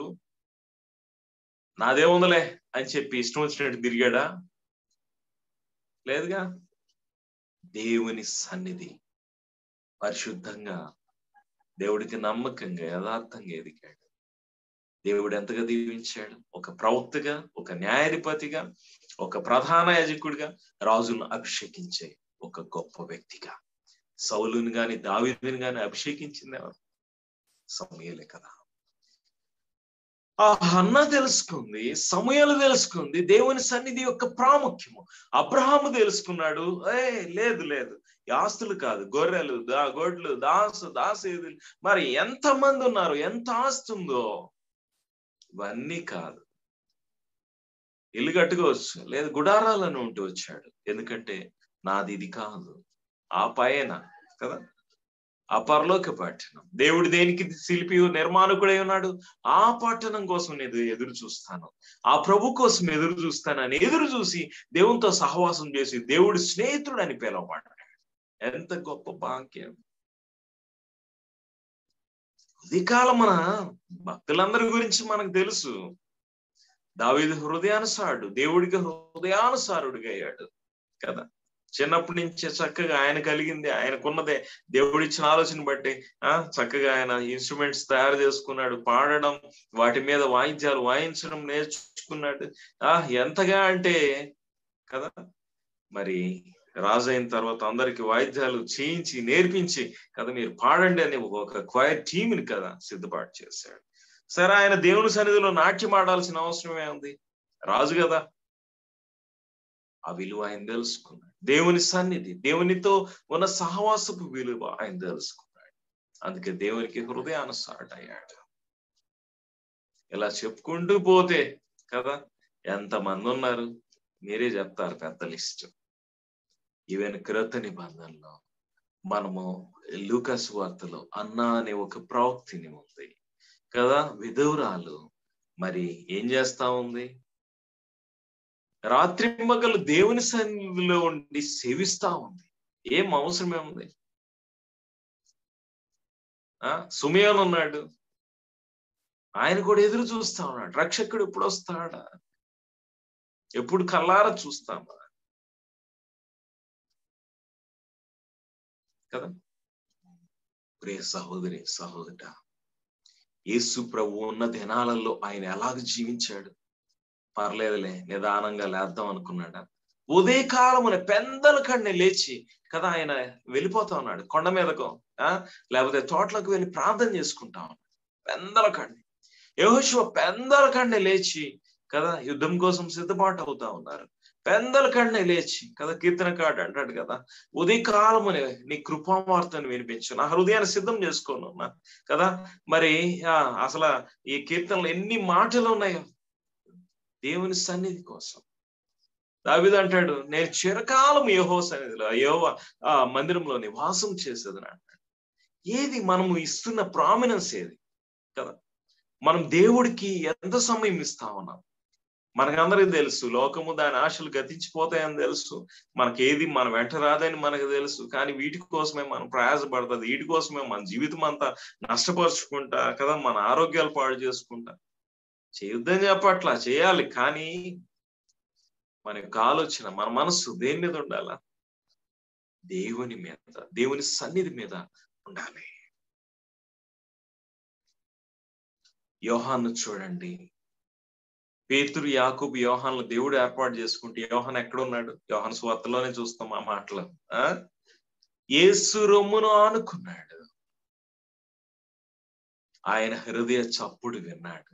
నాదేముందలే అని చెప్పి ఇష్టం వచ్చినట్టు తిరిగాడా లేదుగా దేవుని సన్నిధి పరిశుద్ధంగా దేవుడికి నమ్మకంగా యథార్థంగా ఎదిగాడు దేవుడు ఎంతగా దీవించాడు ఒక ప్రవక్తగా ఒక న్యాయాధిపతిగా ఒక ప్రధాన యాజకుడిగా రాజును అభిషేకించే ఒక గొప్ప వ్యక్తిగా సౌలుని గాని దావిదిని గాని అభిషేకించింది ఎవరు సమయలే కదా ఆ అన్న తెలుసుకుంది సమయాలు తెలుసుకుంది దేవుని సన్నిధి యొక్క ప్రాముఖ్యము అబ్రహాము తెలుసుకున్నాడు ఏ లేదు లేదు ఈ ఆస్తులు కాదు గొర్రెలు దా గొడ్లు దాసు దాసేది మరి ఎంత మంది ఉన్నారు ఎంత ఆస్తి ఉందో ఇవన్నీ కాదు ఇల్లు కట్టుకోవచ్చు లేదు గుడారాలను ఉంటూ వచ్చాడు ఎందుకంటే నాది ఇది కాదు ఆ పైన కదా ఆ పరలోక పట్టణం దేవుడు దేనికి శిల్పి నిర్మాణకుడై ఉన్నాడు ఆ పట్టణం కోసం నేను ఎదురు చూస్తాను ఆ ప్రభు కోసం ఎదురు చూస్తానని ఎదురు చూసి దేవునితో సహవాసం చేసి దేవుడి స్నేహితుడు అని పిలవబడ్డాడు ఎంత గొప్ప భాగ్యం ఉదయకాలం మన భక్తులందరి గురించి మనకు తెలుసు దావీదు హృదయానుసారుడు దేవుడికి హృదయానుసారుడిగా అయ్యాడు కదా చిన్నప్పటి నుంచి చక్కగా ఆయన కలిగింది ఆయనకున్నదే దేవుడిచ్చిన ఆలోచన బట్టి ఆ చక్కగా ఆయన ఇన్స్ట్రుమెంట్స్ తయారు చేసుకున్నాడు పాడడం వాటి మీద వాయిద్యాలు వాయించడం నేర్చుకున్నాడు ఆ ఎంతగా అంటే కదా మరి రాజు అయిన తర్వాత అందరికి వాయిద్యాలు చేయించి నేర్పించి కదా మీరు పాడండి అని ఒక క్వైర్ టీంని కదా సిద్ధపాటు చేశాడు సరే ఆయన దేవుని సన్నిధిలో నాట్యం ఆడాల్సిన అవసరమే ఉంది రాజు కదా ఆ విలువ ఆయన తెలుసుకున్నాడు దేవుని సన్నిధి దేవునితో ఉన్న సహవాసపు విలువ ఆయన తెలుసుకున్నాడు అందుకే దేవునికి హృదయానుసారుడు అయ్యాడు ఇలా చెప్పుకుంటూ పోతే కదా ఎంతమంది ఉన్నారు మీరే చెప్తారు పెద్ద లిస్ట్ ఈవెన్ క్రొత్త నిబంధనలో మనము లూకస్ వార్తలో అన్న అనే ఒక ప్రవక్తిని ఉంది కదా విధురాలు మరి ఏం చేస్తా ఉంది రాత్రి మగలు దేవుని సన్నిధిలో ఉండి సేవిస్తా ఉంది ఏం అవసరమే ఉంది ఆ సుమయాన్ ఉన్నాడు ఆయన కూడా ఎదురు చూస్తా ఉన్నాడు రక్షకుడు ఎప్పుడు వస్తాడా ఎప్పుడు కల్లారా చూస్తామా కదా ప్రియ సహోదరి సహోదట యేసు ప్రభు ఉన్న దినాలలో ఆయన ఎలాగ జీవించాడు పర్లేదులే నిదానంగా లేద్దాం అనుకున్నాడా ఉదయకాలమున పెందల కడిని లేచి కదా ఆయన వెళ్ళిపోతా ఉన్నాడు కొండ మీదకో ఆ లేకపోతే తోటలకు వెళ్ళి ప్రార్థన చేసుకుంటా ఉన్నాడు పెందల కడిని యహోశివ పెందల కడిని లేచి కదా యుద్ధం కోసం సిద్ధపాటు అవుతా ఉన్నారు పెందల కడిని లేచి కదా కీర్తనకాడు అంటాడు కదా ఉదయకాలమునే నీ కృపావార్తను వినిపించు నా హృదయాన్ని సిద్ధం చేసుకోను కదా మరి అసలు ఈ కీర్తనలు ఎన్ని మాటలు ఉన్నాయో దేవుని సన్నిధి కోసం దావిద అంటాడు నేను చిరకాలం యోహో సన్నిధిలో యోవ ఆ మందిరంలో నివాసం చేసేది అంటాడు ఏది మనము ఇస్తున్న ప్రామినెన్స్ ఏది కదా మనం దేవుడికి ఎంత సమయం ఇస్తా ఉన్నాం మనకందరికి తెలుసు లోకము దాని ఆశలు గతించిపోతాయని తెలుసు మనకి ఏది మన వెంట రాదని మనకు తెలుసు కానీ వీటి కోసమే మనం ప్రయాసపడుతుంది వీటి కోసమే మన జీవితం అంతా నష్టపరుచుకుంటా కదా మన ఆరోగ్యాలు పాడు చేసుకుంటా చేయొద్దని చెప్పట్లా చేయాలి కానీ మన యొక్క ఆలోచన మన మనస్సు దేని మీద ఉండాలా దేవుని మీద దేవుని సన్నిధి మీద ఉండాలి యోహాను చూడండి పేతురు యాకూబ్ యోహాన్లు దేవుడు ఏర్పాటు చేసుకుంటే యోహాన్ ఎక్కడ ఉన్నాడు యోహాన్ స్వార్తలోనే చూస్తాం ఆ మాటలు ఆ ఏసు రొమ్మును ఆనుకున్నాడు ఆయన హృదయ చప్పుడు విన్నాడు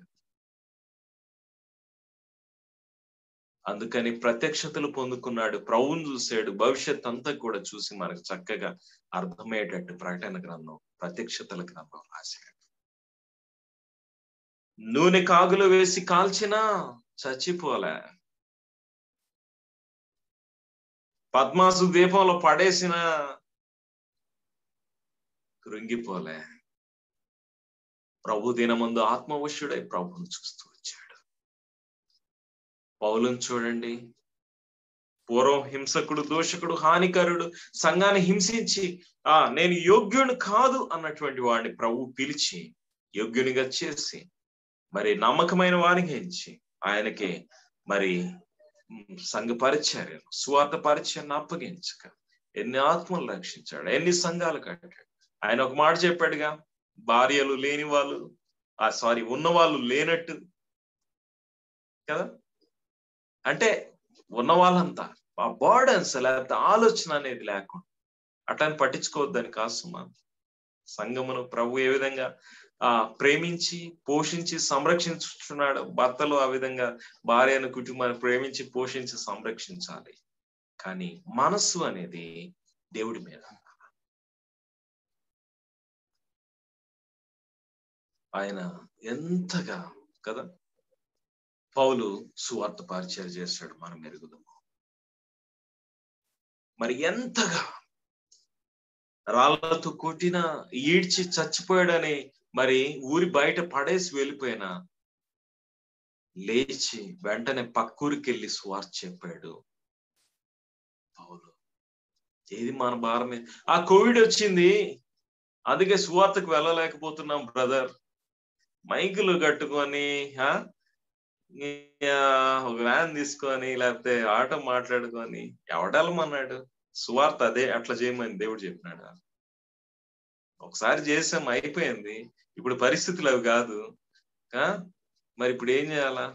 అందుకని ప్రత్యక్షతలు పొందుకున్నాడు ప్రభువును చూశాడు భవిష్యత్ అంతా కూడా చూసి మనకు చక్కగా అర్థమయ్యేటట్టు ప్రకటన గ్రంథం ప్రత్యక్షతల గ్రంథం రాశాడు నూనె కాగులో వేసి కాల్చినా చచ్చిపోలే పద్మాసు దీపంలో పడేసిన కృంగిపోలే ప్రభు దినమందు ఆత్మవశ్యుడై ప్రభుని చూస్తూ వచ్చాడు పౌలను చూడండి పూర్వం హింసకుడు దోషకుడు హానికరుడు సంఘాన్ని హింసించి ఆ నేను యోగ్యుని కాదు అన్నటువంటి వాడిని ప్రభు పిలిచి యోగ్యునిగా చేసి మరి నమ్మకమైన వారికి ఎంచి ఆయనకి మరి సంఘ పరిచర్యను స్వార్థ పరిచయాన్ని అప్పగించక ఎన్ని ఆత్మలు రక్షించాడు ఎన్ని సంఘాలు కట్టాడు ఆయన ఒక మాట చెప్పాడుగా భార్యలు లేని వాళ్ళు ఆ సారీ ఉన్న వాళ్ళు లేనట్టు కదా అంటే ఉన్న వాళ్ళంతా ఆ బర్డన్స్ లేకపోతే ఆలోచన అనేది లేకుండా అట్లని పట్టించుకోవద్దని కాదు సుమా సంఘమును ప్రభు ఏ విధంగా ఆ ప్రేమించి పోషించి సంరక్షించుతున్నాడు భర్తలు ఆ విధంగా భార్యను కుటుంబాన్ని ప్రేమించి పోషించి సంరక్షించాలి కానీ మనస్సు అనేది దేవుడి మీద ఆయన ఎంతగా కదా పౌలు సువార్త పరిచయం చేశాడు మనం మెరుగుదాము మరి ఎంతగా రాళ్లతో కొట్టిన ఈడ్చి చచ్చిపోయాడని మరి ఊరి బయట పడేసి వెళ్ళిపోయినా లేచి వెంటనే పక్కూరికి వెళ్ళి సువార్త చెప్పాడు పౌలు ఏది మన భారమే ఆ కోవిడ్ వచ్చింది అందుకే సువార్తకు వెళ్ళలేకపోతున్నాం బ్రదర్ మైకులు కట్టుకొని ఒక వ్యాన్ తీసుకొని లేకపోతే ఆటో మాట్లాడుకొని ఎవడెళ్ళమన్నాడు సువార్త అదే అట్లా చేయమని దేవుడు చెప్పినాడు ఒకసారి చేసాం అయిపోయింది ఇప్పుడు పరిస్థితులు అవి కాదు మరి ఇప్పుడు ఏం చేయాలా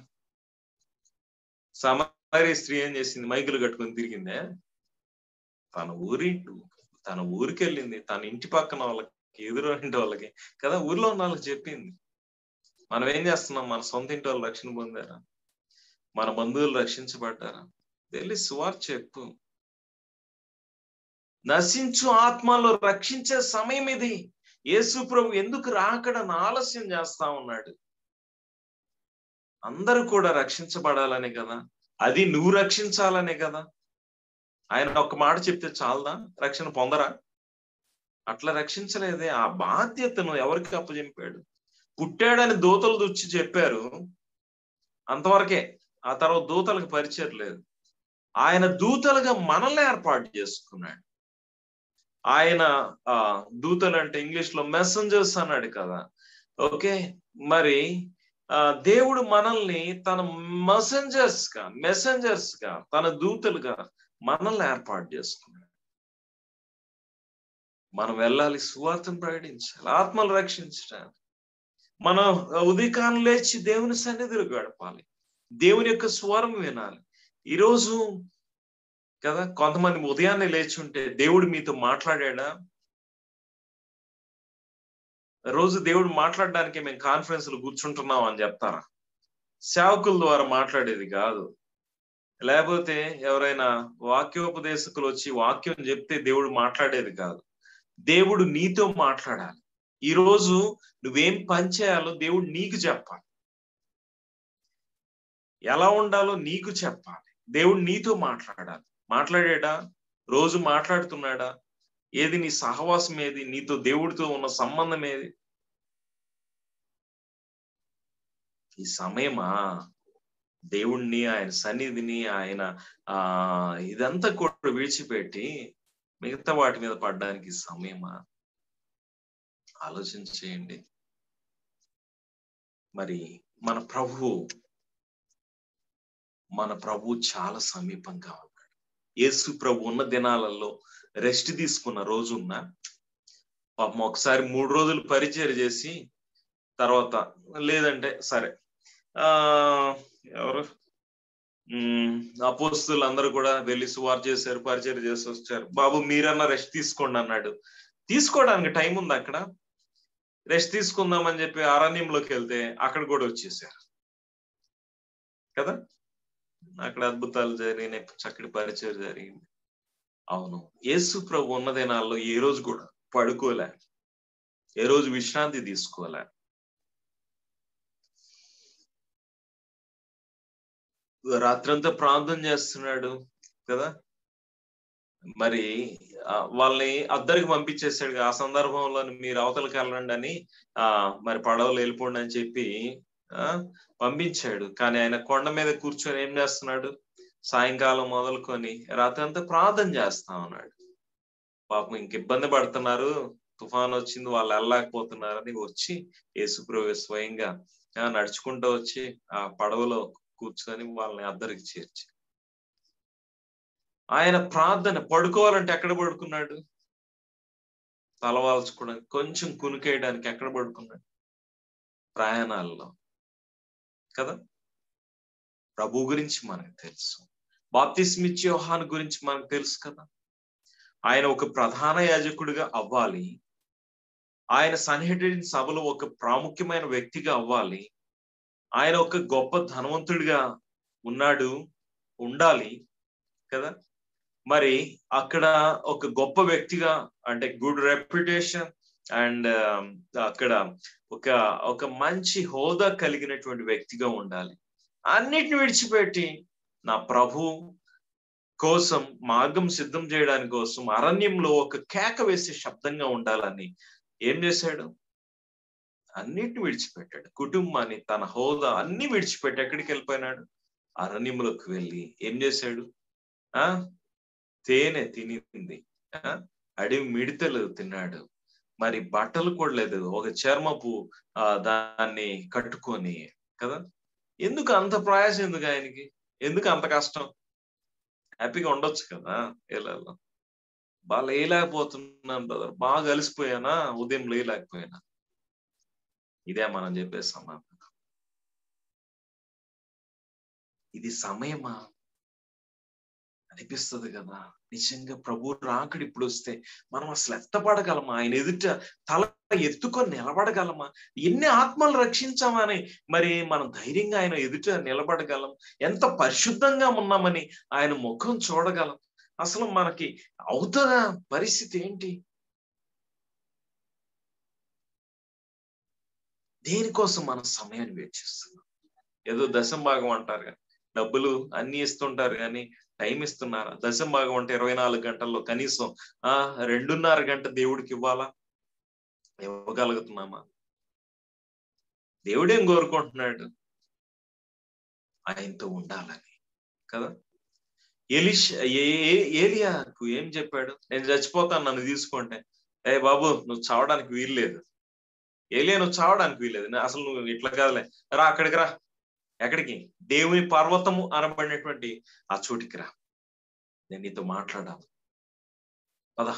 సమారి స్త్రీ ఏం చేసింది మైకులు కట్టుకొని తిరిగిందే తన ఊరి తన ఊరికి వెళ్ళింది తన ఇంటి పక్కన వాళ్ళకి ఎదురు ఇంటి వాళ్ళకి కదా ఊర్లో ఉన్న వాళ్ళకి చెప్పింది మనం ఏం చేస్తున్నాం మన సొంత ఇంటి వాళ్ళు రక్షణ పొందారా మన బంధువులు రక్షించబడ్డారా వెళ్ళి సువార్ చెప్పు నశించు ఆత్మలో రక్షించే సమయం ఇది యేసు ప్రభు ఎందుకు రాకడని ఆలస్యం చేస్తా ఉన్నాడు అందరూ కూడా రక్షించబడాలనే కదా అది నువ్వు రక్షించాలనే కదా ఆయన ఒక మాట చెప్తే చాలదా రక్షణ పొందరా అట్లా రక్షించలేదే ఆ బాధ్యతను ఎవరికి అప్పచెంపాడు పుట్టాడని దూతలు దుచ్చి చెప్పారు అంతవరకే ఆ తర్వాత దూతలకు పరిచయం లేదు ఆయన దూతలుగా మనల్ని ఏర్పాటు చేసుకున్నాడు ఆయన ఆ దూతలు అంటే ఇంగ్లీష్ లో మెసెంజర్స్ అన్నాడు కదా ఓకే మరి ఆ దేవుడు మనల్ని తన మెసెంజర్స్ గా మెసెంజర్స్ గా తన దూతలుగా మనల్ని ఏర్పాటు చేసుకున్నాడు మనం వెళ్ళాలి సువార్తను ప్రకటించాలి ఆత్మలు రక్షించడానికి మనం ఉదయకాలం లేచి దేవుని సన్నిధిలో గడపాలి దేవుని యొక్క స్వరం వినాలి ఈరోజు కదా కొంతమంది ఉదయాన్నే లేచి ఉంటే దేవుడు మీతో మాట్లాడా రోజు దేవుడు మాట్లాడడానికి మేము కాన్ఫరెన్స్ లో కూర్చుంటున్నాం అని చెప్తారా సేవకుల ద్వారా మాట్లాడేది కాదు లేకపోతే ఎవరైనా వాక్యోపదేశకులు వచ్చి వాక్యం చెప్తే దేవుడు మాట్లాడేది కాదు దేవుడు నీతో మాట్లాడాలి ఈ రోజు నువ్వేం పని చేయాలో దేవుడు నీకు చెప్పాలి ఎలా ఉండాలో నీకు చెప్పాలి దేవుడు నీతో మాట్లాడాలి మాట్లాడాడా రోజు మాట్లాడుతున్నాడా ఏది నీ సహవాసం ఏది నీతో దేవుడితో ఉన్న సంబంధం ఏది ఈ సమయమా దేవుణ్ణి ఆయన సన్నిధిని ఆయన ఆ ఇదంతా కూడా విడిచిపెట్టి మిగతా వాటి మీద పడడానికి సమయమా ఆలోచన చేయండి మరి మన ప్రభు మన ప్రభు చాలా సమీపంగా ఉన్నాడు యేసు ప్రభు ఉన్న దినాలలో రెస్ట్ తీసుకున్న రోజు ఉన్న పాపం ఒకసారి మూడు రోజులు పరిచయం చేసి తర్వాత లేదంటే సరే ఆ ఎవరు అపోస్తులు అందరూ కూడా వెళ్ళి సువార్ చేశారు పరిచయం చేసి వచ్చారు బాబు మీరన్నా రెస్ట్ తీసుకోండి అన్నాడు తీసుకోవడానికి టైం ఉంది అక్కడ రెస్ట్ తీసుకుందామని చెప్పి అరణ్యంలోకి వెళ్తే అక్కడ కూడా వచ్చేసారు కదా అక్కడ అద్భుతాలు జరిగినాయి చక్కటి పరిచయం జరిగింది అవును యేసు ప్రభు ఉన్న దినాల్లో ఏ రోజు కూడా పడుకోలే ఏ రోజు విశ్రాంతి తీసుకోలే రాత్రంతా ప్రార్థన చేస్తున్నాడు కదా మరి వాళ్ళని అద్దరికి పంపించేశాడు ఆ సందర్భంలో మీరు అవతలకి వెళ్ళండి అని ఆ మరి పడవలు వెళ్ళిపోండి అని చెప్పి ఆ పంపించాడు కానీ ఆయన కొండ మీద కూర్చొని ఏం చేస్తున్నాడు సాయంకాలం మొదలుకొని రాత్రి అంతా ప్రార్థన చేస్తా ఉన్నాడు పాపం ఇంక ఇబ్బంది పడుతున్నారు తుఫాన్ వచ్చింది వాళ్ళు వెళ్ళలేకపోతున్నారని వచ్చి యేసుప్రభు స్వయంగా నడుచుకుంటూ వచ్చి ఆ పడవలో కూర్చొని వాళ్ళని అద్దరికి చేర్చి ఆయన ప్రార్థన పడుకోవాలంటే ఎక్కడ పడుకున్నాడు తలవాల్చుకోవడానికి కొంచెం కునికేయడానికి ఎక్కడ పడుకున్నాడు ప్రయాణాల్లో కదా ప్రభు గురించి మనకు తెలుసు బాప్తిస్మిచ్చి యోహాన్ గురించి మనకు తెలుసు కదా ఆయన ఒక ప్రధాన యాజకుడిగా అవ్వాలి ఆయన సన్హెడ్రిన్ సభలో ఒక ప్రాముఖ్యమైన వ్యక్తిగా అవ్వాలి ఆయన ఒక గొప్ప ధనవంతుడిగా ఉన్నాడు ఉండాలి కదా మరి అక్కడ ఒక గొప్ప వ్యక్తిగా అంటే గుడ్ రెప్యుటేషన్ అండ్ అక్కడ ఒక ఒక మంచి హోదా కలిగినటువంటి వ్యక్తిగా ఉండాలి అన్నిటిని విడిచిపెట్టి నా ప్రభు కోసం మార్గం సిద్ధం చేయడానికి కోసం అరణ్యంలో ఒక కేక వేసే శబ్దంగా ఉండాలని ఏం చేశాడు అన్నిటిని విడిచిపెట్టాడు కుటుంబాన్ని తన హోదా అన్ని విడిచిపెట్టి ఎక్కడికి వెళ్ళిపోయినాడు అరణ్యంలోకి వెళ్ళి ఏం చేశాడు ఆ తేనె తినింది అడవి మిడతలు తిన్నాడు మరి బట్టలు కూడా లేదు ఒక చర్మపు ఆ దాన్ని కట్టుకొని కదా ఎందుకు అంత ప్రయాసం ఎందుకు ఆయనకి ఎందుకు అంత కష్టం హ్యాపీగా ఉండొచ్చు కదా ఇలా బాగా లేయలేకపోతున్నాను బ్రదర్ బాగా కలిసిపోయానా ఉదయం లేయలేకపోయానా ఇదే మనం చెప్పే సమాధానం ఇది సమయమా అనిపిస్తుంది కదా నిజంగా ప్రభు రాకడు ఇప్పుడు వస్తే మనం అసలు ఎత్తపడగలమా ఆయన ఎదుట తల ఎత్తుకొని నిలబడగలమా ఎన్ని ఆత్మలు రక్షించామని మరి మనం ధైర్యంగా ఆయన ఎదుట నిలబడగలం ఎంత పరిశుద్ధంగా ఉన్నామని ఆయన ముఖం చూడగలం అసలు మనకి అవుతున్న పరిస్థితి ఏంటి దేనికోసం మన సమయాన్ని వేచిస్తున్నాం ఏదో దశం భాగం అంటారు కానీ డబ్బులు అన్ని ఇస్తుంటారు కానీ టైం ఇస్తున్నారా దశం భాగం అంటే ఇరవై నాలుగు గంటల్లో కనీసం ఆ రెండున్నర గంట దేవుడికి ఇవ్వాలా ఇవ్వగలుగుతున్నామా దేవుడేం కోరుకుంటున్నాడు ఆయనతో ఉండాలని కదా ఎలిష్ ఏలియాకు ఏం చెప్పాడు నేను చచ్చిపోతాను నన్ను తీసుకుంటే ఏ బాబు నువ్వు చావడానికి వీల్లేదు ఏలియా నువ్వు చావడానికి వీల్లేదు అసలు నువ్వు ఇట్లా కాదులే రా అక్కడికి రా ఎక్కడికి దేవుని పర్వతము అనబడినటువంటి ఆ చోటికి రా నేను నీతో మాట్లాడాలి పద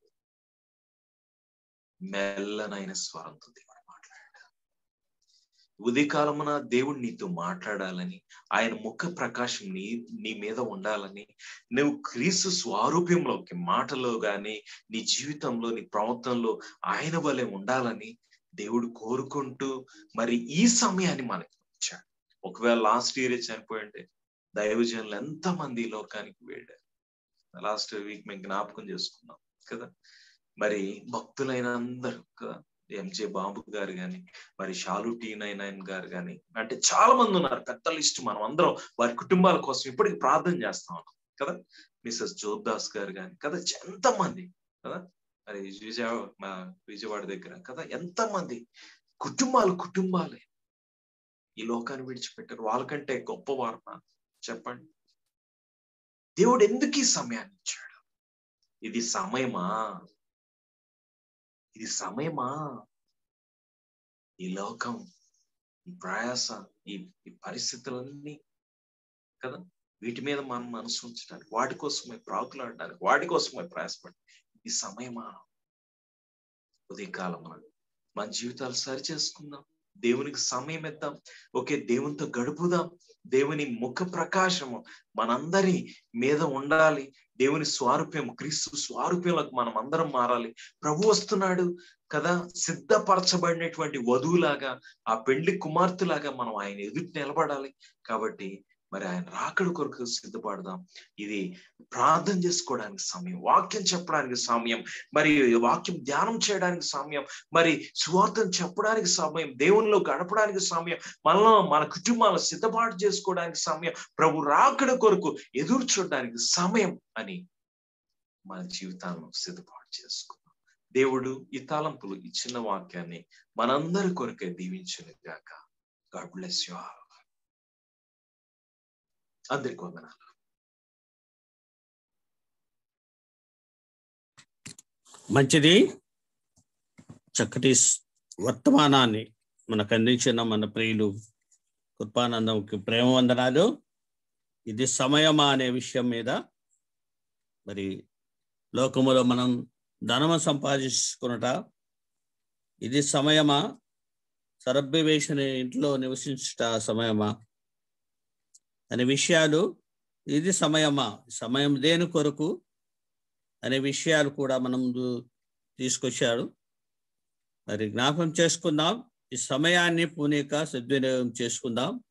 మెల్లనైన స్వరంతో దేవుడు మాట్లాడాడు ఉదయకాలమున దేవుడు నీతో మాట్లాడాలని ఆయన ముఖ ప్రకాశం నీ నీ మీద ఉండాలని నువ్వు క్రీస్తు స్వారూప్యంలోకి మాటలో గాని నీ జీవితంలో నీ ప్రవర్తనలో ఆయన వలె ఉండాలని దేవుడు కోరుకుంటూ మరి ఈ సమయాన్ని మనకి ఇచ్చాడు ఒకవేళ లాస్ట్ ఇయర్ చనిపోయింటే దైవజనులు ఎంతమంది ఈ లోకానికి వెళ్ళారు లాస్ట్ వీక్ మేము జ్ఞాపకం చేసుకున్నాం కదా మరి భక్తులైన అందరూ కదా ఎంజే బాబు గారు కానీ మరి షాలు టీ నైన్ నైన్ గారు కానీ అంటే చాలా మంది ఉన్నారు పెద్ద లిస్ట్ మనం అందరం వారి కుటుంబాల కోసం ఇప్పటికి ప్రార్థన చేస్తా ఉన్నాం కదా మిస్సెస్ జోబ్దాస్ గారు కానీ కదా ఎంతమంది కదా మరి విజయవాడ విజయవాడ దగ్గర కదా ఎంతమంది కుటుంబాలు కుటుంబాలే ఈ లోకాన్ని విడిచిపెట్టారు వాళ్ళకంటే గొప్పవారు చెప్పండి దేవుడు ఎందుకు ఈ సమయాన్ని ఇచ్చాడు ఇది సమయమా ఇది సమయమా ఈ లోకం ఈ ప్రయాస ఈ ఈ పరిస్థితులన్నీ కదా వీటి మీద మనం మనసు ఉంచడానికి వాటి కోసమే ప్రాకులాడడానికి వాటి కోసమే ప్రయాసపడి ఈ సమయమా ఉదయకాలం మన జీవితాలు సరి చేసుకుందాం దేవునికి సమయం ఇద్దాం ఓకే దేవునితో గడుపుదాం దేవుని ముఖ ప్రకాశము మనందరి మీద ఉండాలి దేవుని స్వారూప్యం క్రీస్తు స్వారూప్యంలోకి మనం అందరం మారాలి ప్రభు వస్తున్నాడు కదా సిద్ధపరచబడినటువంటి వధువులాగా ఆ పెండ్లి కుమార్తెలాగా మనం ఆయన ఎదుటి నిలబడాలి కాబట్టి మరి ఆయన రాకడ కొరకు సిద్ధపడదాం ఇది ప్రార్థన చేసుకోవడానికి సమయం వాక్యం చెప్పడానికి సమయం మరి వాక్యం ధ్యానం చేయడానికి సమయం మరి సువార్తను చెప్పడానికి సమయం దేవునిలో గడపడానికి సమయం మనలో మన కుటుంబాలను సిద్ధపాటు చేసుకోవడానికి సమయం ప్రభు రాకడ కొరకు ఎదురు చూడడానికి సమయం అని మన జీవితాలను సిద్ధపాటు చేసుకుందాం దేవుడు ఈ తలంపులు ఈ చిన్న వాక్యాన్ని మనందరి కొరకే దీవించిన గాక గాడ్ బ్లెస్ యు ఆల్ అందరికి వందనాలు మంచిది చక్కటి వర్తమానాన్ని మనకు అందించిన మన ప్రియులు కృపానందంకి ప్రేమ వందనాలు ఇది సమయమా అనే విషయం మీద మరి లోకములో మనం ధనము సంపాదించుకున్నట ఇది సమయమా సరభ్యవేషణ ఇంట్లో నివసించుట సమయమా అనే విషయాలు ఇది సమయమా సమయం దేని కొరకు అనే విషయాలు కూడా మనం ముందు తీసుకొచ్చాడు మరి జ్ఞాపం చేసుకుందాం ఈ సమయాన్ని పూనిక సద్వినియోగం చేసుకుందాం